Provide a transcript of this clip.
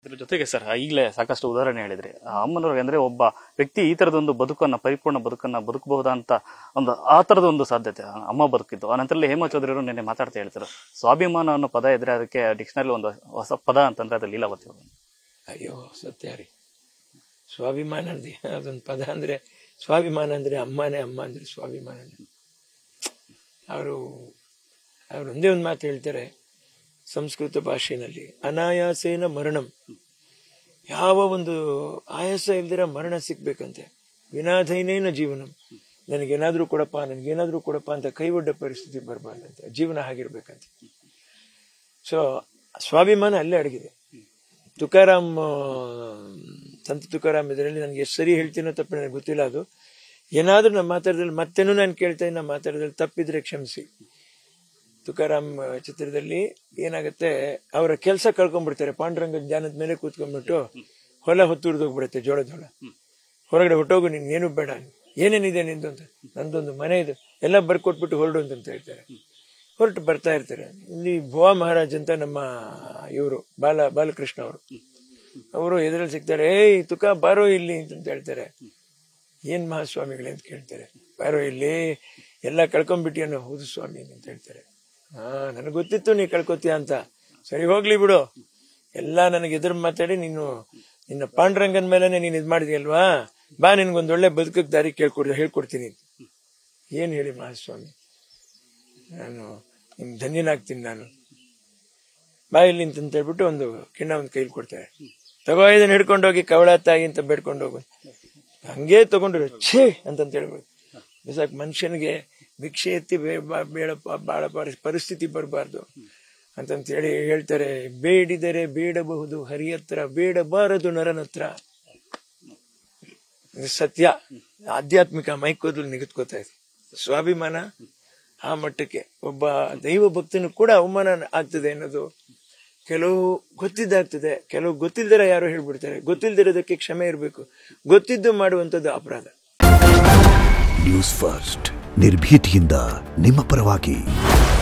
ಇದ್ರ ಜೊತೆಗೆ ಸರ್ ಈಗಲೇ ಸಾಕಷ್ಟು ಉದಾಹರಣೆ ಹೇಳಿದ್ರಿ ಆ ಅಮ್ಮನವ್ರಿಗೆ ಅಂದ್ರೆ ಒಬ್ಬ ವ್ಯಕ್ತಿ ಈ ತರದ ಒಂದು ಬದುಕನ್ನ ಪರಿಪೂರ್ಣ ಬದುಕನ್ನ ಬದುಕಬಹುದಾ ಅಂತ ಒಂದು ಆ ತರದ ಒಂದು ಸಾಧ್ಯತೆ ಆ ಅಮ್ಮ ಬದುಕಿದ್ದು ಆ ನಂತರದಲ್ಲಿ ಹೇಮಾ ಚೌಧರಿ ಅವರು ನಿನ್ನೆ ಮಾತಾಡ್ತಾ ಹೇಳ್ತಾರೆ ಸ್ವಾಭಿಮಾನ ಅನ್ನೋ ಪದ ಇದ್ರೆ ಅದಕ್ಕೆ ಡಿಕ್ಷನರಿ ಒಂದು ಹೊಸ ಪದ ಅಂತಂದ್ರೆ ಅದು ಲೀಲಾವತಿ ಅವರು ಅಯ್ಯೋ ಸತ್ಯ ರೀ ಸ್ವಾಭಿಮಾನ ಅಂದ್ರೆ ಅದೊಂದು ಪದ ಅಂದ್ರೆ ಸ್ವಾಭಿಮಾನ ಅಂದ್ರೆ ಅಮ್ಮನೇ ಅಮ್ಮ ಅಂದ್ರೆ ಸ್ವಾಭಿಮಾನನೇ ಅವರು ಅವ್ರು ಒಂದೇ ಒಂದು ಮಾತು ಹೇಳ್ತಾರೆ ಸಂಸ್ಕೃತ ಭಾಷೆಯಲ್ಲಿ ಅನಾಯಾಸೇನ ಮರಣಂ ಯಾವ ಒಂದು ಆಯಾಸ ಇಲ್ದಿರ ಮರಣ ಸಿಗ್ಬೇಕಂತೆ ವಿನಾಧೈನೇನ ಜೀವನಂ ನನಗೇನಾದ್ರೂ ಕೊಡಪ್ಪ ನನಗೇನಾದ್ರೂ ಕೊಡಪ್ಪ ಅಂತ ಕೈ ಒಡ್ಡ ಪರಿಸ್ಥಿತಿ ಬರಬಾರ್ದಂತೆ ಜೀವನ ಹಾಗಿರ್ಬೇಕಂತೆ ಸೊ ಸ್ವಾಭಿಮಾನ ಅಲ್ಲೇ ಅಡಗಿದೆ ತುಕಾರಾಮ್ ಆ, ಸಂತ ತುಕಾರಾಮ್ ಇದರಲ್ಲಿ ನನಗೆ ಎಷ್ಟು ಸರಿ ಹೇಳ್ತೀನೋ ತಪ್ಪು ನನಗೆ ಗೊತ್ತಿಲ್ಲ ಅದು ಏನಾದ್ರೂ ನಮ್ಮ ಮಾತಾಡದಲ್ಲಿ ಮತ್ತೇನೂ ನಾನು ಕೇಳ್ತಾ ಇದ್ದೀನಿ ನಮ್ಮ ಮಾತಾಡದಲ್ಲಿ ತಪ್ಪಿದ್ರೆ ಕ್ಷಮಿಸಿ ತುಕಾರಾಮ್ ಆ, ಚಿತ್ರದಲ್ಲಿ ಏನಾಗುತ್ತೆ ಅವರ ಕೆಲಸ ಕಳ್ಕೊಂಡ್ಬಿಡ್ತಾರೆ ಪಾಂಡುರಂಗ ಧ್ಯಾನದ ಮೇಲೆ ಕೂತ್ಕೊಂಡ್ಬಿಟ್ಟು ಹೊಲ ಹೊತ್ತು ಹೋಗ್ಬಿಡುತ್ತೆ ಜೋಳದ ಹೊಲ ಹೊರಗಡೆ ಹೊಟ್ಟೋಗು ನಿನ್ ಏನು ಬೇಡ ಏನೇನಿದೆ ನಿಂದು ಅಂತ ನಂದೊಂದು ಮನೆ ಇದೆ ಎಲ್ಲ ಬರ್ಕೊಟ್ಬಿಟ್ಟು ಹೊರಡು ಅಂತ ಹೇಳ್ತಾರೆ ಹೊರಟು ಬರ್ತಾ ಇರ್ತಾರೆ ಇಲ್ಲಿ ಭುವಾ ಮಹಾರಾಜ್ ಅಂತ ನಮ್ಮ ಇವರು ಬಾಲ ಬಾಲಕೃಷ್ಣ ಅವರು ಅವರು ಎದುರಲ್ಲಿ ಸಿಗ್ತಾರೆ ಏಯ್ ತುಕ ಬಾರೋ ಇಲ್ಲಿ ಅಂತ ಹೇಳ್ತಾರೆ ಏನ್ ಮಹಾಸ್ವಾಮಿಗಳೇ ಅಂತ ಕೇಳ್ತಾರೆ ಬಾರೋ ಇಲ್ಲಿ ಎಲ್ಲ ಕಳ್ಕೊಂಡ್ಬಿಟ್ಟಿಯನ್ನೋ ಹೌದು ಸ್ವಾಮಿ ಅಂತ ಹೇಳ್ತಾರೆ ಹಾ ನನಗೆ ಗೊತ್ತಿತ್ತು ನೀ ಕಳ್ಕೊತೀಯ ಅಂತ ಸರಿ ಹೋಗ್ಲಿ ಬಿಡು ಎಲ್ಲ ನನಗೆ ಎದುರು ಮಾತಾಡಿ ನೀನು ನಿನ್ನ ಪಾಂಡುರಂಗನ ಮೇಲೆ ನೀನ್ ಇದ್ ಮಾಡಿದ್ಯಲ್ವಾ ಬಾ ನಿನ್ಗೊಂದ್ ಒಳ್ಳೆ ಬದುಕಕ್ ದಾರಿ ಕೇಳ್ಕೊಡ್ ಹೇಳ್ಕೊಡ್ತೀನಿ ಏನ್ ಹೇಳಿ ಮಹಾಸ್ವಾಮಿ ನಾನು ನಿಮ್ ಧನ್ಯನಾಗ್ತೀನಿ ನಾನು ಬಾ ಇಲ್ಲಿ ಅಂತ ಹೇಳ್ಬಿಟ್ಟು ಒಂದು ಕಿಣ್ಣ ಒಂದು ಕೈಲಿ ಕೊಡ್ತಾರೆ ತಗೋ ಇದನ್ನ ಹಿಡ್ಕೊಂಡು ಹೋಗಿ ಕವಳ ತಾಯಿ ಅಂತ ಬೇಡ್ಕೊಂಡು ಹೋಗು ಹಂಗೆ ತಗೊಂಡು ಛೇ ಅಂತಂತ ಹೇಳ್ಬೋದು ಬಿಸಾಕ್ ಮನುಷ್ಯನಿಗೆ ಭಿಕ್ಷೆ ಎತ್ತಿ ಬೇ- ಬಾ- ಬೇಡಪ್ಪ ಬಾಳ ಪರಿ- ಪರಿಸ್ಥಿತಿ ಬರಬಾರ್ದು ಅಂತಂತ ಹೇಳಿ ಹೇಳ್ತಾರೆ ಬೇಡಿದರೆ ಬೇಡಬಹುದು ಹರಿಯತ್ರ ಬೇಡಬಾರದು ನರನತ್ರ ಇದು ಸತ್ಯ ಆಧ್ಯಾತ್ಮಿಕ ಮೈಕೋದಲ್ಲಿ ನಿಗದ್ಕೋತಾ ಇದೆ ಸ್ವಾಭಿಮಾನ ಆ ಮಟ್ಟಕ್ಕೆ ಒಬ್ಬ ದೈವ ಭಕ್ತನು ಕೂಡ ಅವಮಾನ ಆಗ್ತದೆ ಅನ್ನೋದು ಕೆಲವು ಗೊತ್ತಿದ್ದಾಗ್ತದೆ ಕೆಲವು ಗೊತ್ತಿಲ್ದಿರ ಯಾರೋ ಹೇಳ್ಬಿಡ್ತಾರೆ ಗೊತ್ತಿಲ್ದಿರೋದಕ್ಕೆ ಕ್ಷಮೆ ಇರಬೇಕು ಗೊತ್ತಿದ್ದು ಮಾಡುವಂಥದ್ದು ಅಪರಾಧ ನ್ಯೂಸ್ ಫಸ್ಟ್ ನಿರ್ಭೀತಿಯಿಂದ ನಿಮ್ಮ ಪರವಾಗಿ